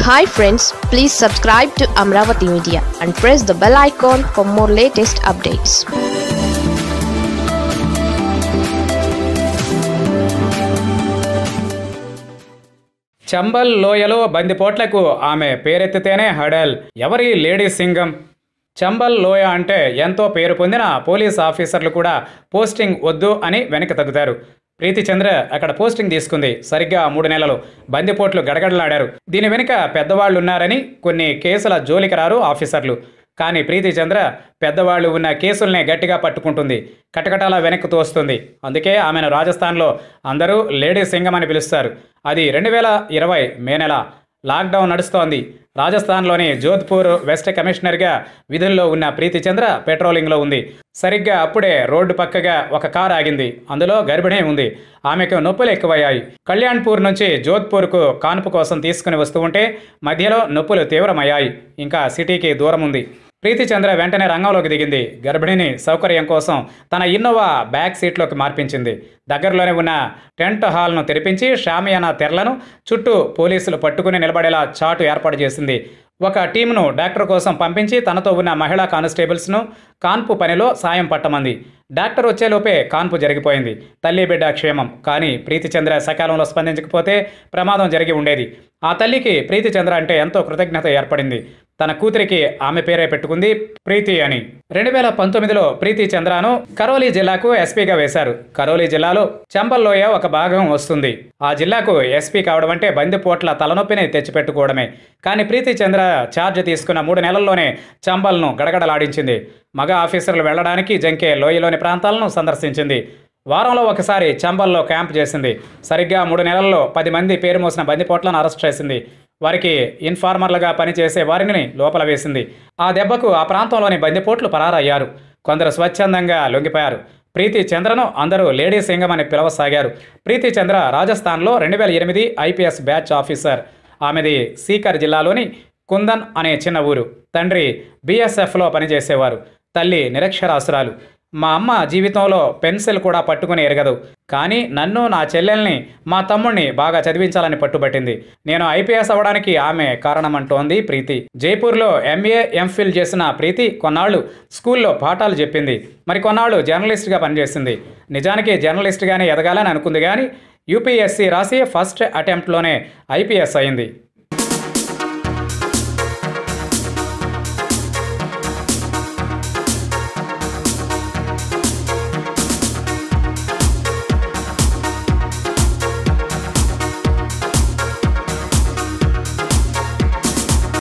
hi friends please subscribe to Amaravati media and press the bell icon for more latest updates Chambal లోయలో బందిపోట్లకు ఆమె పేరెత్తితేనే హడల్ ఎవరి lady Singam Chambal లోయ అంటే ఎంతో పేరు పొందిన పోలీస్ ఆఫీసర్లు కూడా పోస్టింగ్ వద్దు అని వెనక్కి తగ్గుతారు ప్రీతి చంద్ర అక్కడ పోస్టింగ్ తీసుకుంది సరిగ్గా మూడు నెలలు బందిపోట్లు గడగడలాడారు దీని వెనుక పెద్దవాళ్ళు ఉన్నారని కొన్ని కేసుల జోలికి రారు ఆఫీసర్లు కానీ ప్రీతి చంద్ర పెద్దవాళ్ళు ఉన్న కేసుల్నే గట్టిగా పట్టుకుంటుంది కటకటాల వెనక్కి తోస్తుంది అందుకే ఆమెను రాజస్థాన్లో అందరూ లేడీ సింగం అని పిలుస్తారు అది రెండు వేల ఇరవై మే నెల లాక్డౌన్ నడుస్తోంది రాజస్థాన్లోని జోధ్పూర్ వెస్ట్ కమిషనర్గా విధుల్లో ఉన్న ప్రీతి చంద్ర పెట్రోలింగ్లో ఉంది సరిగ్గా అప్పుడే రోడ్డు పక్కగా ఒక కారు ఆగింది అందులో గర్భిణీ ఉంది ఆమెకు నొప్పులు ఎక్కువయ్యాయి కళ్యాణ్పూర్ నుంచి జోధ్పూర్కు కాన్పు కోసం తీసుకుని వస్తూ ఉంటే మధ్యలో నొప్పులు తీవ్రమయ్యాయి ఇంకా సిటీకి దూరం ఉంది ప్రీతి చంద్ర వెంటనే రంగంలోకి దిగింది గర్భిణిని సౌకర్యం కోసం తన ఇన్నోవా బ్యాక్ సీట్లోకి మార్పించింది దగ్గరలోనే ఉన్న టెంట్ హాల్ను తెరిపించి షామియానా తెరలను చుట్టూ పోలీసులు పట్టుకుని నిలబడేలా చాటు ఏర్పాటు చేసింది ఒక టీంను డాక్టర్ కోసం పంపించి తనతో ఉన్న మహిళా కానిస్టేబుల్స్ను కాన్పు పనిలో సాయం పట్టమంది డాక్టర్ వచ్చేలోపే కాన్పు జరిగిపోయింది తల్లి బిడ్డ క్షేమం కానీ ప్రీతి చంద్ర సకాలంలో స్పందించకపోతే ప్రమాదం జరిగి ఉండేది ఆ తల్లికి ప్రీతి చంద్ర అంటే ఎంతో కృతజ్ఞత ఏర్పడింది తన కూతురికి ఆమె పేరే పెట్టుకుంది ప్రీతి అని రెండు వేల పంతొమ్మిదిలో ప్రీతి చంద్రను కరోలి జిల్లాకు ఎస్పీగా వేశారు కరోలి జిల్లాలో చంబల్లోయ ఒక భాగం వస్తుంది ఆ జిల్లాకు ఎస్పీ కావడం అంటే బందిపోట్ల తలనొప్పిని తెచ్చిపెట్టుకోవడమే కానీ ప్రీతి చంద్ర ఛార్జ్ తీసుకున్న మూడు నెలల్లోనే చంబల్ను గడగడలాడించింది మగ ఆఫీసర్లు వెళ్లడానికి జంకే లోయలోని ప్రాంతాలను సందర్శించింది వారంలో ఒకసారి చంబల్లో క్యాంప్ చేసింది సరిగ్గా మూడు నెలల్లో పది మంది పేరు మోసిన బందిపోట్లను అరెస్ట్ చేసింది వారికి ఇన్ఫార్మర్లుగా పనిచేసే వారిని లోపల వేసింది ఆ దెబ్బకు ఆ ప్రాంతంలోని బందిపోట్లు పరారయ్యారు కొందరు స్వచ్ఛందంగా లొంగిపోయారు ప్రీతి చంద్రను అందరూ లేడీ సింగం అని పిలవసాగారు ప్రీతి చంద్ర రాజస్థాన్లో రెండు వేల ఎనిమిది ఐపీఎస్ బ్యాచ్ ఆఫీసర్ ఆమెది సీకర్ జిల్లాలోని కుందన్ అనే చిన్న ఊరు తండ్రి బీఎస్ఎఫ్లో పనిచేసేవారు తల్లి నిరక్షరాసురాలు మా అమ్మ జీవితంలో పెన్సిల్ కూడా పట్టుకుని ఎరగదు కానీ నన్ను నా చెల్లెల్ని మా తమ్ముణ్ణి బాగా చదివించాలని పట్టుబట్టింది నేను ఐపీఎస్ అవ్వడానికి ఆమె కారణమంటోంది ప్రీతి జైపూర్లో ఎంఏ ఎంఫిల్ చేసిన ప్రీతి కొన్నాళ్ళు స్కూల్లో పాఠాలు చెప్పింది మరి కొన్నాళ్ళు జర్నలిస్ట్గా పనిచేసింది నిజానికి జర్నలిస్ట్గానే ఎదగాలని అనుకుంది కానీ యూపీఎస్సీ రాసి ఫస్ట్ అటెంప్ట్లోనే ఐపీఎస్ అయింది